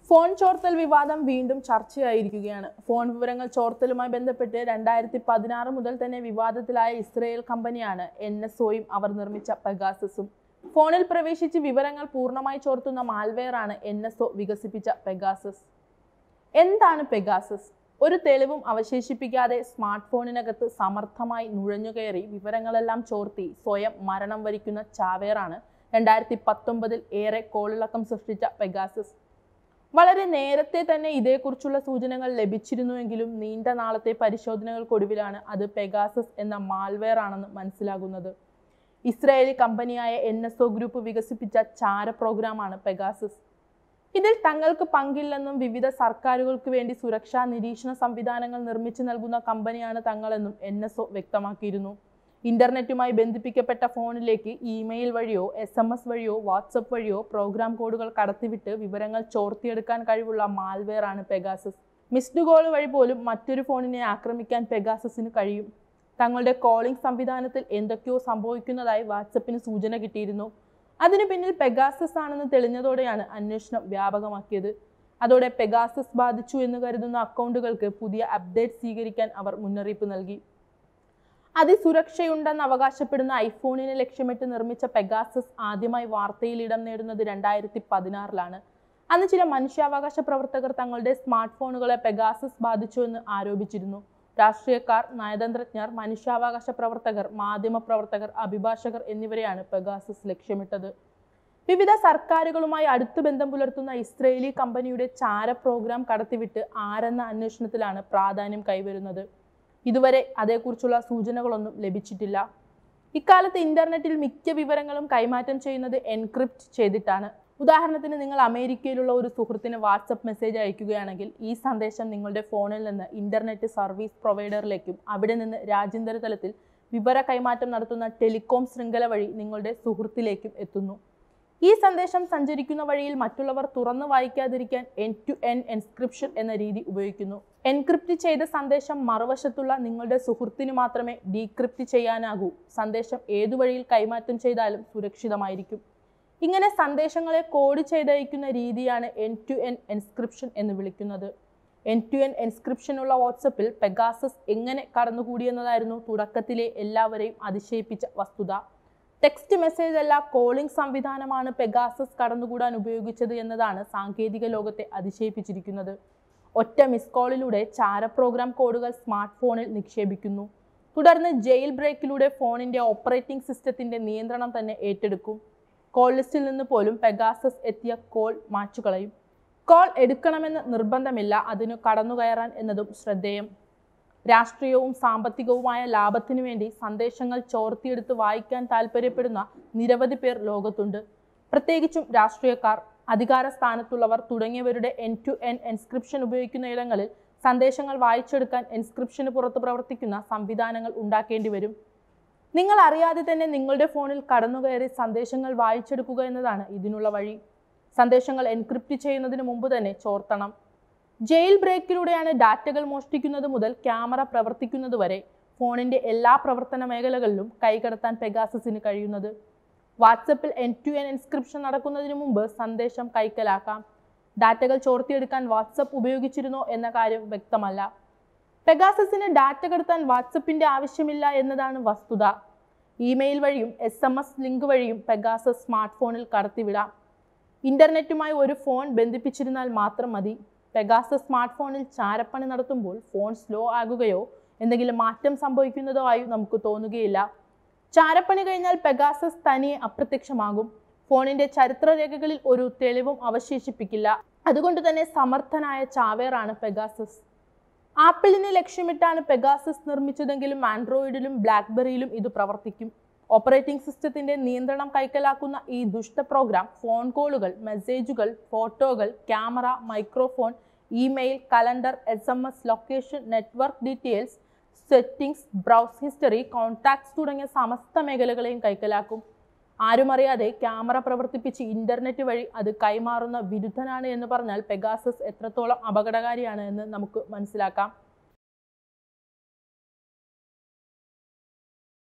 phone ചോർത്തൽ വിവാദം വീണ്ടും ചർച്ചയായിരിക്കുകയാണ് phone വിവരങ്ങൾ ചോർത്തലുമായി ബന്ധപ്പെട്ട് രണ്ടായിരത്തി പതിനാറ് മുതൽ തന്നെ വിവാദത്തിലായ ഇസ്രയേൽ കമ്പനിയാണ് എൻ എസ് ഒയും അവർ നിർമ്മിച്ച പെഗാസസും ഫോണിൽ പ്രവേശിച്ച് വിവരങ്ങൾ പൂർണ്ണമായി ചോർത്തുന്ന മാൽവെയർ ആണ് എൻ എസ് ഒ വികസിപ്പിച്ച പെഗാസസ് എന്താണ് പെഗാസസ് ഒരു തെളിവും അവശേഷിപ്പിക്കാതെ സ്മാർട്ട് ഫോണിനകത്ത് സമർത്ഥമായി നുഴഞ്ഞുകയറി വിവരങ്ങളെല്ലാം ചോർത്തി സ്വയം മരണം വരിക്കുന്ന ചാവേറാണ് രണ്ടായിരത്തി പത്തൊമ്പതിൽ ഏറെ കോളിളക്കം സൃഷ്ടിച്ച പെഗാസസ് വളരെ നേരത്തെ തന്നെ ഇതേക്കുറിച്ചുള്ള സൂചനകൾ ലഭിച്ചിരുന്നുവെങ്കിലും നീണ്ട നാളത്തെ പരിശോധനകൾക്കൊടുവിലാണ് അത് പെഗാസസ് എന്ന മാൽവെയർ ആണെന്ന് മനസ്സിലാകുന്നത് ഇസ്രായേലി കമ്പനിയായ എൻ എസ് ഒ ഗ്രൂപ്പ് വികസിപ്പിച്ച ചാര പ്രോഗ്രാമാണ് പെഗാസസ് ഇതിൽ തങ്ങൾക്ക് പങ്കില്ലെന്നും വിവിധ സർക്കാരുകൾക്ക് വേണ്ടി സുരക്ഷാ നിരീക്ഷണ സംവിധാനങ്ങൾ നിർമ്മിച്ചു നൽകുന്ന കമ്പനിയാണ് തങ്ങളെന്നും എൻ എസ് ഒ വ്യക്തമാക്കിയിരുന്നു ഇന്റർനെറ്റുമായി ബന്ധിപ്പിക്കപ്പെട്ട ഫോണിലേക്ക് ഇമെയിൽ വഴിയോ എസ് എം എസ് വഴിയോ വാട്സപ്പ് വഴിയോ പ്രോഗ്രാം കോഡുകൾ കടത്തിവിട്ട് വിവരങ്ങൾ ചോർത്തിയെടുക്കാൻ കഴിവുള്ള മാൽവെയർ ആണ് പെഗാസസ് മിസ്ഡ് കോൾ വഴി പോലും മറ്റൊരു ഫോണിനെ ആക്രമിക്കാൻ പെഗാസസിന് കഴിയും തങ്ങളുടെ കോളിംഗ് സംവിധാനത്തിൽ എന്തൊക്കെയോ സംഭവിക്കുന്നതായി വാട്സപ്പിന് സൂചന കിട്ടിയിരുന്നു അതിനു പിന്നിൽ പെഗാസസ് ആണെന്ന് തെളിഞ്ഞതോടെയാണ് അന്വേഷണം വ്യാപകമാക്കിയത് അതോടെ പെഗാസസ് ബാധിച്ചു എന്ന് കരുതുന്ന അക്കൗണ്ടുകൾക്ക് പുതിയ അപ്ഡേറ്റ് സ്വീകരിക്കാൻ അവർ മുന്നറിയിപ്പ് നൽകി അതിസുരക്ഷയുണ്ടെന്ന് അവകാശപ്പെടുന്ന ഐഫോണിനെ ലക്ഷ്യമിട്ട് നിർമ്മിച്ച പെഗാസസ് ആദ്യമായി വാർത്തയിൽ ഇടം നേടുന്നത് രണ്ടായിരത്തി പതിനാറിലാണ് അന്ന് ചില മനുഷ്യാവകാശ പ്രവർത്തകർ തങ്ങളുടെ സ്മാർട്ട് ഫോണുകളെ പെഗാസസ് ബാധിച്ചു എന്ന് ആരോപിച്ചിരുന്നു രാഷ്ട്രീയക്കാർ നയതന്ത്രജ്ഞർ മനുഷ്യാവകാശ പ്രവർത്തകർ മാധ്യമ പ്രവർത്തകർ അഭിഭാഷകർ എന്നിവരെയാണ് പെഗാസസ് ലക്ഷ്യമിട്ടത് വിവിധ സർക്കാരുകളുമായി അടുത്തു ബന്ധം പുലർത്തുന്ന ഇസ്രയേലി കമ്പനിയുടെ ചാര പ്രോഗ്രാം കടത്തിവിട്ട് ആരെന്ന അന്വേഷണത്തിലാണ് പ്രാധാന്യം കൈവരുന്നത് ഇതുവരെ അതേക്കുറിച്ചുള്ള സൂചനകളൊന്നും ലഭിച്ചിട്ടില്ല ഇക്കാലത്ത് ഇന്റർനെറ്റിൽ മിക്ക വിവരങ്ങളും കൈമാറ്റം ചെയ്യുന്നത് എൻക്രിപ്റ്റ് ചെയ്തിട്ടാണ് ഉദാഹരണത്തിന് നിങ്ങൾ അമേരിക്കയിലുള്ള ഒരു സുഹൃത്തിന് വാട്സപ്പ് മെസ്സേജ് അയക്കുകയാണെങ്കിൽ ഈ സന്ദേശം നിങ്ങളുടെ ഫോണിൽ നിന്ന് ഇന്റർനെറ്റ് സർവീസ് പ്രൊവൈഡറിലേക്കും അവിടെ നിന്ന് രാജ്യാന്തര തലത്തിൽ വിവര കൈമാറ്റം നടത്തുന്ന ടെലികോം ശൃംഖല വഴി നിങ്ങളുടെ സുഹൃത്തിലേക്കും എത്തുന്നു ഈ സന്ദേശം സഞ്ചരിക്കുന്ന വഴിയിൽ മറ്റുള്ളവർ തുറന്നു വായിക്കാതിരിക്കാൻ എൻ ടു എൻ എൻസ്ക്രിപ്ഷൻ എന്ന രീതി ഉപയോഗിക്കുന്നു എൻക്രിപ്റ്റ് ചെയ്ത സന്ദേശം മറുവശത്തുള്ള നിങ്ങളുടെ സുഹൃത്തിന് മാത്രമേ ഡീക്രിപ്റ്റ് ചെയ്യാനാകൂ സന്ദേശം ഏതു വഴിയിൽ കൈമാറ്റം ചെയ്താലും സുരക്ഷിതമായിരിക്കും ഇങ്ങനെ സന്ദേശങ്ങളെ കോഡ് ചെയ്തയക്കുന്ന രീതിയാണ് എൻ ടു എൻ എൻസ്ക്രിപ്ഷൻ എന്ന് വിളിക്കുന്നത് എൻ ടു എൻ എൻസ്ക്രിപ്ഷനുള്ള വാട്സപ്പിൽ പെഗാസസ് എങ്ങനെ കടന്നുകൂടിയെന്നതായിരുന്നു തുടക്കത്തിലെ എല്ലാവരെയും അതിശയിപ്പിച്ച വസ്തുത ടെക്സ്റ്റ് മെസ്സേജ് അല്ല കോളിംഗ് സംവിധാനമാണ് പെഗാസസ് കടന്നുകൂടാൻ ഉപയോഗിച്ചത് എന്നതാണ് സാങ്കേതിക ലോകത്തെ അതിശയിപ്പിച്ചിരിക്കുന്നത് ഒറ്റ മിസ് കോളിലൂടെ ചാര പ്രോഗ്രാം കോഡുകൾ സ്മാർട്ട് ഫോണിൽ നിക്ഷേപിക്കുന്നു തുടർന്ന് ജയിൽ ബ്രേക്കിലൂടെ ഫോണിന്റെ ഓപ്പറേറ്റിംഗ് സിസ്റ്റത്തിന്റെ നിയന്ത്രണം തന്നെ ഏറ്റെടുക്കും കോൾ ലിസ്റ്റിൽ നിന്ന് പോലും പെഗാസസ് എത്തിയ കോൾ മാച്ചുകളയും കോൾ എടുക്കണമെന്ന് നിർബന്ധമില്ല അതിനു കടന്നുകയറാൻ എന്നതും ശ്രദ്ധേയം രാഷ്ട്രീയവും സാമ്പത്തികവുമായ ലാഭത്തിനു വേണ്ടി സന്ദേശങ്ങൾ ചോർത്തിയെടുത്ത് വായിക്കാൻ താല്പര്യപ്പെടുന്ന നിരവധി പേർ ലോകത്തുണ്ട് പ്രത്യേകിച്ചും രാഷ്ട്രീയക്കാർ അധികാര സ്ഥാനത്തുള്ളവർ തുടങ്ങിയവരുടെ എൻ ടു എൻ എൻസ്ക്രിപ്ഷൻ ഉപയോഗിക്കുന്ന ഇടങ്ങളിൽ സന്ദേശങ്ങൾ വായിച്ചെടുക്കാൻ എൻസ്ക്രിപ്ഷന് പുറത്ത് പ്രവർത്തിക്കുന്ന സംവിധാനങ്ങൾ ഉണ്ടാക്കേണ്ടി വരും നിങ്ങൾ അറിയാതെ തന്നെ നിങ്ങളുടെ ഫോണിൽ കടന്നുകയറി സന്ദേശങ്ങൾ വായിച്ചെടുക്കുക എന്നതാണ് ഇതിനുള്ള വഴി സന്ദേശങ്ങൾ എൻക്രിപ്റ്റ് ചെയ്യുന്നതിന് മുമ്പ് തന്നെ ചോർത്തണം ജയിൽ ബ്രേക്കിലൂടെയാണ് ഡാറ്റകൾ മോഷ്ടിക്കുന്നത് മുതൽ ക്യാമറ പ്രവർത്തിക്കുന്നത് വരെ ഫോണിന്റെ എല്ലാ പ്രവർത്തന മേഖലകളിലും കൈകടത്താൻ പെഗാസസിന് കഴിയുന്നത് വാട്സപ്പിൽ എൻ ടു എൻ എൻസ്ക്രിപ്ഷൻ നടക്കുന്നതിന് മുമ്പ് സന്ദേശം കൈക്കലാക്കാം ഡാറ്റകൾ ചോർത്തിയെടുക്കാൻ വാട്സപ്പ് ഉപയോഗിച്ചിരുന്നോ എന്ന കാര്യം വ്യക്തമല്ല പെഗാസസിന് ഡാറ്റ കടത്താൻ വാട്സപ്പിന്റെ ആവശ്യമില്ല എന്നതാണ് വസ്തുത ഇമെയിൽ വഴിയും എസ് എം എസ് ലിങ്ക് വഴിയും പെഗാസസ് സ്മാർട്ട് ഫോണിൽ കടത്തിവിടാം ഇന്റർനെറ്റുമായി ഒരു ഫോൺ ബന്ധിപ്പിച്ചിരുന്നാൽ മാത്രം മതി പെഗാസസ് സ്മാർട്ട് ഫോണിൽ ചാരപ്പണി നടത്തുമ്പോൾ ഫോൺ സ്ലോ ആകുകയോ എന്തെങ്കിലും മാറ്റം സംഭവിക്കുന്നതോ ആയി നമുക്ക് തോന്നുകയില്ല ചാരപ്പണി കഴിഞ്ഞാൽ പെഗാസസ് തനിയെ അപ്രത്യക്ഷമാകും ഫോണിന്റെ ചരിത്രരേഖകളിൽ ഒരു തെളിവും അവശേഷിപ്പിക്കില്ല അതുകൊണ്ട് തന്നെ സമർത്ഥനായ ചാവേറാണ് പെഗാസസ് ആപ്പിളിനെ ലക്ഷ്യമിട്ടാണ് പെഗാസസ് നിർമ്മിച്ചതെങ്കിലും ആൻഡ്രോയിഡിലും ബ്ലാക്ക്ബെറിയിലും ഇത് പ്രവർത്തിക്കും ഓപ്പറേറ്റിംഗ് സിസ്റ്റത്തിന്റെ നിയന്ത്രണം കൈക്കലാക്കുന്ന ഈ ദുഷ്ട പ്രോഗ്രാം ഫോൺ കോളുകൾ മെസ്സേജുകൾ ഫോട്ടോകൾ camera microphone email calendar S M S location network details settings browse history contacts തുടങ്ങിയ സമസ്ത മേഖലകളെയും കൈക്കലാക്കും ആരും അറിയാതെ ക്യാമറ പ്രവർത്തിപ്പിച്ച് ഇന്റർനെറ്റ് വഴി അത് കൈമാറുന്ന വിരുദ്ധനാണ് എന്ന് പറഞ്ഞാൽ പെഗാസസ് എത്രത്തോളം അപകടകാരിയാണ് എന്ന് നമുക്ക് മനസ്സിലാക്കാം